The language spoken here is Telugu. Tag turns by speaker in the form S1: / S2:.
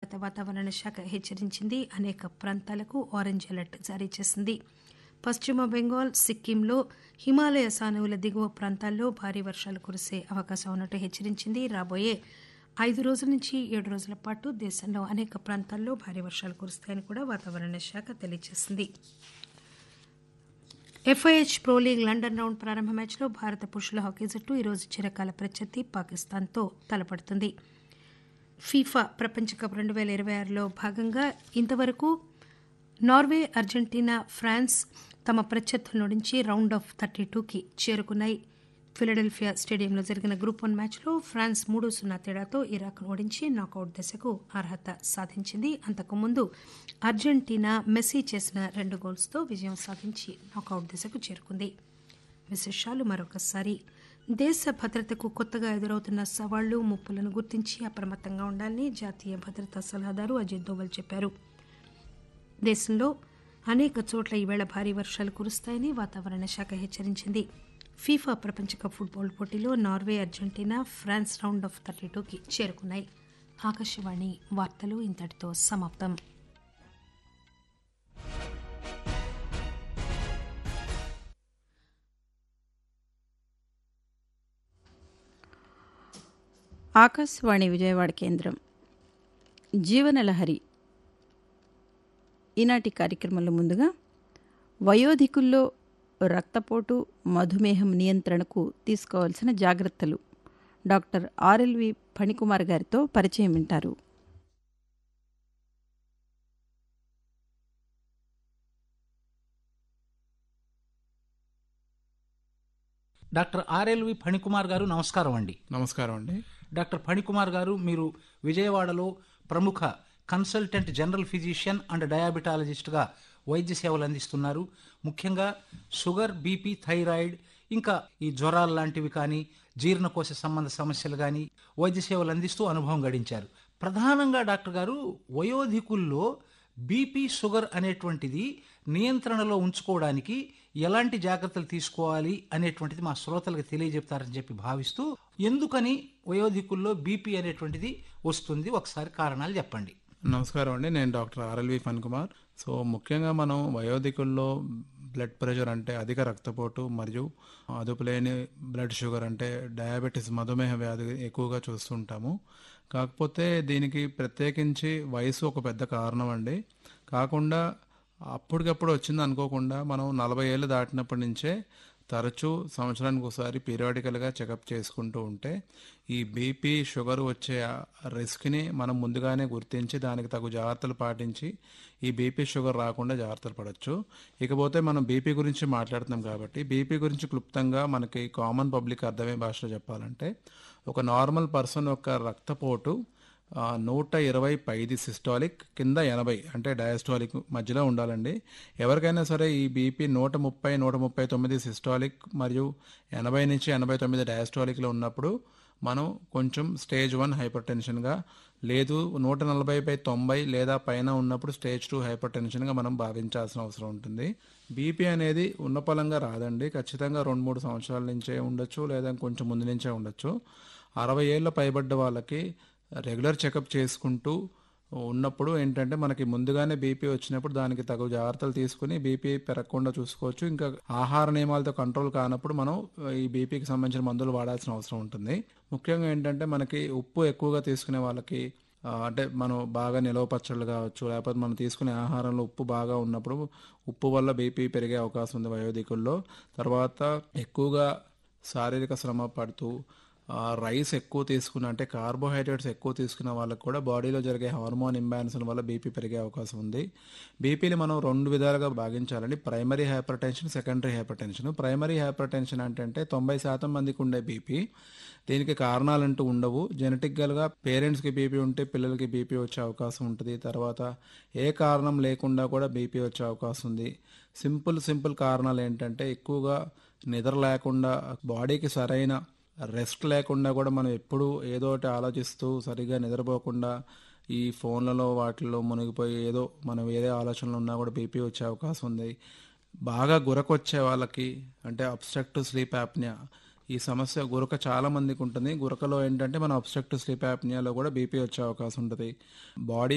S1: భారత వాతావరణ శాఖ హెచ్చరించింది అనేక ప్రాంతాలకు ఆరెంజ్ అలర్ట్ జారీ చేసింది పశ్చిమ బెంగాల్ సిక్కింలో హిమాలయ సానువుల దిగువ ప్రాంతాల్లో భారీ వర్షాలు కురిసే అవకాశం ఉన్నట్టు హెచ్చరించింది రాబోయే ఐదు రోజుల నుంచి ఏడు రోజుల పాటు దేశంలో అనేక ప్రాంతాల్లో భారీ వర్షాలు కురుస్తాయని కూడా వాతావరణ శాఖ తెలియజేసింది FIH pro league London round ప్రారంభ మ్యాచ్లో భారత పురుషుల హాకీ జట్టు ఈరోజు చిరకాల ప్రత్యర్థి పాకిస్తాన్తో తలపడుతుంది ఫీఫా ప్రపంచ కప్ రెండు వేల ఇరవై ఆరులో భాగంగా ఇంతవరకు నార్వే అర్జెంటీనా ఫ్రాన్స్ తమ ప్రత్యర్థుల నుంచి రౌండ్ ఆఫ్ థర్టీ టూకి చేరుకున్నాయి ఫిలడెల్ఫియా స్టేడియంలో జరిగిన గ్రూప్ వన్ మ్యాచ్లో ఫ్రాన్స్ మూడు సున్నా తేడాతో ఇరాక్ను ఓడించి నాకౌట్ దశకు అర్హత సాధించింది అంతకుముందు అర్జెంటీనా మెస్సీ చేసిన రెండు గోల్స్తో విజయం సాధించి నాకౌట్ దశకు చేరుకుంది విశేషాలు మరొకసారి దేశ భద్రతకు కొత్తగా ఎదురవుతున్న సవాళ్లు ముప్పులను గుర్తించి అప్రమత్తంగా ఉండాలని జాతీయ భద్రతా సలహాదారు అజిత్ దోవల్ చెప్పారు దేశంలో అనేక చోట్ల ఈవేళ భారీ వర్షాలు కురుస్తాయని వాతావరణ శాఖ హెచ్చరించింది ఫీఫా ప్రపంచ కప్ ఫుట్బాల్ పోటీలో Norway Argentina France round of thirty టూకి చేరుకున్నాయి ఆకాశవాణి వార్తలు ఇంతటితో సమాప్తం
S2: ఆకాశవాణి విజయవాడ కేంద్రం జీవనలహరి ఈనాటి కార్యక్రమంలో ముందుగా వయోధికుల్లో రక్తపోటు మధుమేహం నియంత్రణకు తీసుకోవాల్సిన జాగ్రత్తలు డాక్టర్ ఆర్ఎల్వి ఫణికుమార్ గారితో పరిచయం వింటారు
S3: డాక్టర్ ఆర్ఎల్వి ఫణికుమార్ గారు నమస్కారం అండి
S4: నమస్కారం అండి
S3: డాక్టర్ ఫణికుమార్ గారు మీరు విజయవాడలో ప్రముఖ కన్సల్టెంట్ జనరల్ ఫిజిషియన్ అండ్ డయాబెటాలజిస్ట్గా వైద్య సేవలు అందిస్తున్నారు ముఖ్యంగా షుగర్ బీపీ థైరాయిడ్ ఇంకా ఈ జ్వరాలు లాంటివి కానీ జీర్ణకోశ సంబంధ సమస్యలు కానీ వైద్య సేవలు అందిస్తూ అనుభవం గడించారు ప్రధానంగా డాక్టర్ గారు వయోధికుల్లో బీపీ షుగర్ అనేటువంటిది నియంత్రణలో ఉంచుకోవడానికి ఎలాంటి జాగ్రత్తలు తీసుకోవాలి అనేటువంటిది మా శ్రోతలకు తెలియజెప్తారని చెప్పి భావిస్తూ ఎందుకని వయోధికుల్లో బీపీ అనేటువంటిది వస్తుంది ఒకసారి కారణాలు చెప్పండి
S4: నమస్కారం అండి నేను డాక్టర్ ఆర్ఎల్వి ఫన్ కుమార్ సో ముఖ్యంగా మనం వయోధికుల్లో బ్లడ్ ప్రెషర్ అంటే అధిక రక్తపోటు మరియు అదుపులేని బ్లడ్ షుగర్ అంటే డయాబెటీస్ మధుమేహ వ్యాధి ఎక్కువగా చూస్తుంటాము కాకపోతే దీనికి ప్రత్యేకించి వయసు ఒక పెద్ద కారణం అండి కాకుండా అప్పటికప్పుడు వచ్చింది అనుకోకుండా మనం నలభై ఏళ్ళు దాటినప్పటి నుంచే తరచూ సంవత్సరానికి ఒకసారి పీరియాడికల్గా చెకప్ చేసుకుంటూ ఉంటే ఈ బీపీ షుగర్ వచ్చే రిస్క్ని మనం ముందుగానే గుర్తించి దానికి తగు జాగ్రత్తలు పాటించి ఈ బీపీ షుగర్ రాకుండా జాగ్రత్తలు పడవచ్చు ఇకపోతే మనం బీపీ గురించి మాట్లాడుతున్నాం కాబట్టి బీపీ గురించి క్లుప్తంగా మనకి కామన్ పబ్లిక్ అర్థమయ్యే భాషలో చెప్పాలంటే ఒక నార్మల్ పర్సన్ యొక్క రక్తపోటు నూట ఇరవై పైది సిస్టాలిక్ కింద ఎనభై అంటే డయాస్టాలిక్ మధ్యలో ఉండాలండి ఎవరికైనా సరే ఈ బీపీ నూట ముప్పై నూట ముప్పై తొమ్మిది సిస్టాలిక్ మరియు ఎనభై నుంచి ఎనభై తొమ్మిది డయాస్టాలిక్లో ఉన్నప్పుడు మనం కొంచెం స్టేజ్ వన్ హైపర్ టెన్షన్గా లేదు నూట నలభై బై తొంభై లేదా పైన ఉన్నప్పుడు స్టేజ్ టూ హైపర్ టెన్షన్గా మనం భావించాల్సిన అవసరం ఉంటుంది బీపీ అనేది ఉన్నపలంగా రాదండి ఖచ్చితంగా రెండు మూడు సంవత్సరాల నుంచే ఉండొచ్చు లేదా కొంచెం ముందు నుంచే ఉండొచ్చు అరవై ఏళ్ళ పైబడ్డ వాళ్ళకి రెగ్యులర్ చెకప్ చేసుకుంటూ ఉన్నప్పుడు ఏంటంటే మనకి ముందుగానే బీపీ వచ్చినప్పుడు దానికి తగు జాగ్రత్తలు తీసుకుని బీపీ పెరగకుండా చూసుకోవచ్చు ఇంకా ఆహార నియమాలతో కంట్రోల్ కానప్పుడు మనం ఈ బీపీకి సంబంధించిన మందులు వాడాల్సిన అవసరం ఉంటుంది ముఖ్యంగా ఏంటంటే మనకి ఉప్పు ఎక్కువగా తీసుకునే వాళ్ళకి అంటే మనం బాగా నిలవ పచ్చళ్ళు కావచ్చు లేకపోతే మనం తీసుకునే ఆహారంలో ఉప్పు బాగా ఉన్నప్పుడు ఉప్పు వల్ల బీపీ పెరిగే అవకాశం ఉంది వయోధికుల్లో తర్వాత ఎక్కువగా శారీరక శ్రమ పడుతూ రైస్ ఎక్కువ తీసుకున్న అంటే కార్బోహైడ్రేట్స్ ఎక్కువ తీసుకున్న వాళ్ళకి కూడా బాడీలో జరిగే హార్మోన్ ఇంబ్యాలెన్స్ వల్ల బీపీ పెరిగే అవకాశం ఉంది బీపీని మనం రెండు విధాలుగా భాగించాలండి primary hypertension secondary hypertension primary hypertension అంటే తొంభై శాతం మందికి ఉండే బీపీ దీనికి కారణాలంటూ ఉండవు జెనెటిక్గా పేరెంట్స్కి బీపీ ఉంటే పిల్లలకి బీపీ వచ్చే అవకాశం ఉంటుంది తర్వాత ఏ కారణం లేకుండా కూడా బీపీ వచ్చే అవకాశం ఉంది సింపుల్ సింపుల్ కారణాలు ఏంటంటే ఎక్కువగా నిద్ర లేకుండా బాడీకి సరైన రెస్ట్ లేకుండా కూడా మనం ఎప్పుడు ఏదో ఒకటి ఆలోచిస్తూ సరిగా నిద్రపోకుండా ఈ ఫోన్లలో వాటిల్లో మునిగిపోయి ఏదో మనం వేరే ఆలోచనలు ఉన్నా కూడా బీపీ వచ్చే అవకాశం ఉంది బాగా గురకొచ్చే వాళ్ళకి అంటే అబ్స్ట్రక్టివ్ స్లీప్ యాప్నియా ఈ సమస్య గురక చాలా మందికి ఉంటుంది గురకలో ఏంటంటే మన అబ్స్ట్రక్టివ్ స్లీప్ యాప్నియాలో కూడా బీపీ వచ్చే అవకాశం ఉంటుంది బాడీ